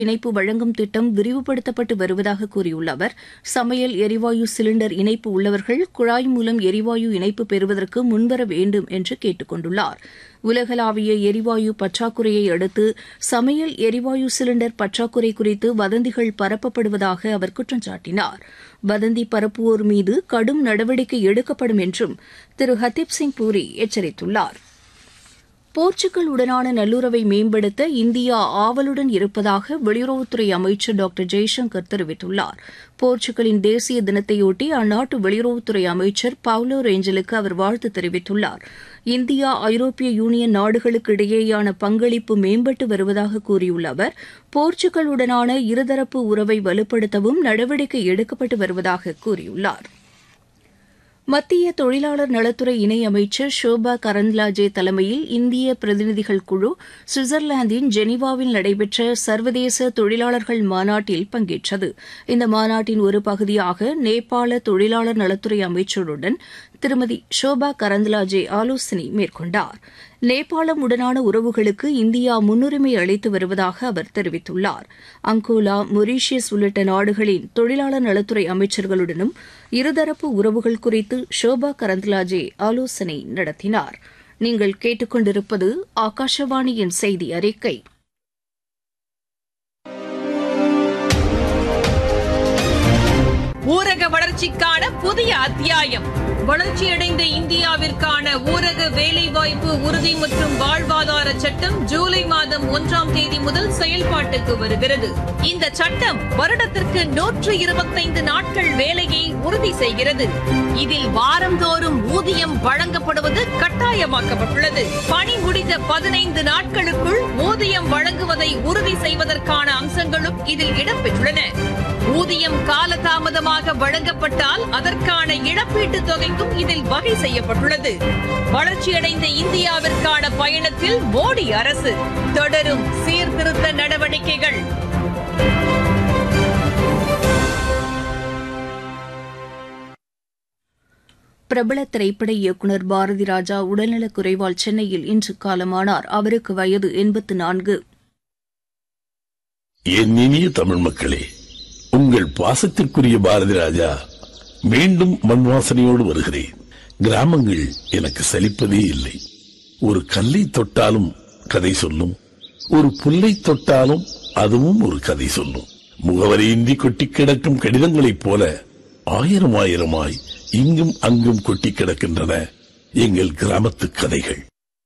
இணைப்பு வழங்கும் திட்டம் விரிவுபடுத்தப்பட்டு வருவதாக கூறியுள்ள அவர் சமையல் எரிவாயு சிலிண்டர் இணைப்பு உள்ளவர்கள் குழாய் மூலம் எரிவாயு இணைப்பு பெறுவதற்கு முன்வர வேண்டும் என்று கேட்டுக் கொண்டுள்ளார் உலகளாவிய எரிவாயு பற்றாக்குறையை அடுத்து சமையல் எரிவாயு சிலிண்டர் பற்றாக்குறை குறித்து வதந்திகள் பரப்பப்படுவதாக அவர் குற்றம் சாட்டினார் வதந்தி பரப்புவோர் மீது கடும் நடவடிக்கை எடுக்கப்படும் என்றும் திரு ஹர்தீப் சிங் பூரி எச்சரித்துள்ளார் போர்ச்சுகல் உடனான நல்லுறவை மேம்படுத்த இந்தியா ஆவலுடன் இருப்பதாக வெளியுறவுத்துறை அமைச்சர் டாக்டர் ஜெய்சங்கர் தெரிவித்துள்ளார் போர்ச்சுகலின் தேசிய தினத்தையொட்டி அந்நாட்டு வெளியுறவுத்துறை அமைச்சர் பவுலோ ரேஞ்சலுக்கு அவர் வாழ்த்து தெரிவித்துள்ளார் இந்தியா ஐரோப்பிய யூனியன் நாடுகளுக்கு இடையேயான பங்களிப்பு மேம்பட்டு வருவதாக கூறியுள்ள அவர் போர்ச்சுகலுடனான இருதரப்பு உறவை வலுப்படுத்தவும் நடவடிக்கை எடுக்கப்பட்டு வருவதாக கூறியுள்ளார் மத்திய தொழிலாளர் நலத்துறை இணையமைச்சர் ஷோபா கரந்த்லாஜே தலைமையில் இந்திய பிரதிநிதிகள் குழு சுவிட்சர்லாந்தின் ஜெனீவாவில் நடைபெற்ற சர்வதேச தொழிலாளர்கள் மாநாட்டில் பங்கேற்றது இந்த மாநாட்டின் ஒரு பகுதியாக நேபாள தொழிலாளர் நலத்துறை அமைச்சருடன் திருமதி ஷோபா கரந்த்லாஜே ஆலோசனை மேற்கொண்டார் நேபாளம் உடனான உறவுகளுக்கு இந்தியா முன்னுரிமை அளித்து வருவதாக அவர் தெரிவித்துள்ளார் அங்கோலா மொரீஷியஸ் உள்ளிட்ட நாடுகளின் தொழிலாளர் நலத்துறை அமைச்சர்களுடனும் இருதரப்பு உறவுகள் குறித்து ஷோபா கரந்த்லாஜே ஆலோசனை நடத்தினார் நீங்கள் கேட்டுக்கொண்டிருப்பது ஆகாஷவாணியின் செய்தி அறிக்கை ஊரக வளர்ச்சிக்கான புதிய அத்தியாயம் வளர்ச்சியடைந்த இந்தியாவிற்கான ஊரக வேலைவாய்ப்பு உறுதி மற்றும் வாழ்வாதார சட்டம் ஜூலை மாதம் ஒன்றாம் தேதி முதல் செயல்பாட்டுக்கு வருகிறது இந்த சட்டம் வருடத்திற்கு நூற்று இருபத்தைந்து நாட்கள் வேலையை உறுதி செய்கிறது இதில் வாரந்தோறும் ஊதியம் வழங்கப்படுவது கட்டாயமாக்கப்பட்டுள்ளது பணி முடிந்த பதினைந்து நாட்களுக்குள் ஊதியம் வழங்குவதை உறுதி செய்வதற்கான அம்சங்களும் இதில் இடம்பெற்றுள்ளன ஊதியம் காலதாமதமாக வழங்கப்பட்டால் அதற்கான இழப்பீட்டுத் தொகைக்கும் இதில் வகை செய்யப்பட்டுள்ளது வளர்ச்சியடைந்த இந்தியாவிற்கான பயணத்தில் மோடி அரசு தொடரும் சீர்திருத்த நடவடிக்கைகள் பிரபல திரைப்பட இயக்குநர் பாரதி ராஜா உடல்நலக் குறைவால் சென்னையில் இன்று காலமானார் அவருக்கு வயது எண்பத்து நான்கு என் இனிய தமிழ் மக்களே உங்கள் பாசத்திற்குரிய பாரதி ராஜா மீண்டும் மண் வாசனையோடு வருகிறேன் கிராமங்கள் எனக்கு சலிப்பதே இல்லை ஒரு கல்லை தொட்டாலும் கதை சொல்லும் ஒரு புல்லை தொட்டாலும் அதுவும் ஒரு கதை சொல்லும் முகவரியின்றி கொட்டி கிடக்கும் கடிதங்களைப் போல ஆயிரம் ஆயிரமாய் இங்கும் அங்கும் கொட்டி கிடக்கின்றன எங்கள் கிராமத்து கதைகள்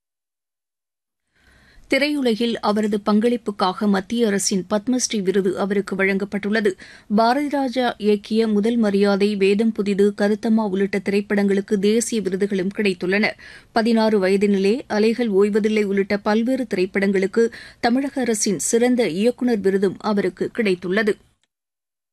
திரையுலகில் அவரது பங்களிப்புக்காக மத்திய அரசின் பத்மஸ்ரீ விருது அவருக்கு வழங்கப்பட்டுள்ளது பாரதி ராஜா இயக்கிய முதல் மரியாதை வேதம் புதிது கருத்தம்மா உள்ளிட்ட திரைப்படங்களுக்கு தேசிய விருதுகளும் கிடைத்துள்ளன பதினாறு வயதினிலே அலைகள் ஓய்வதில்லை உள்ளிட்ட பல்வேறு திரைப்படங்களுக்கு தமிழக அரசின் சிறந்த இயக்குநர் விருதும் அவருக்கு கிடைத்துள்ளது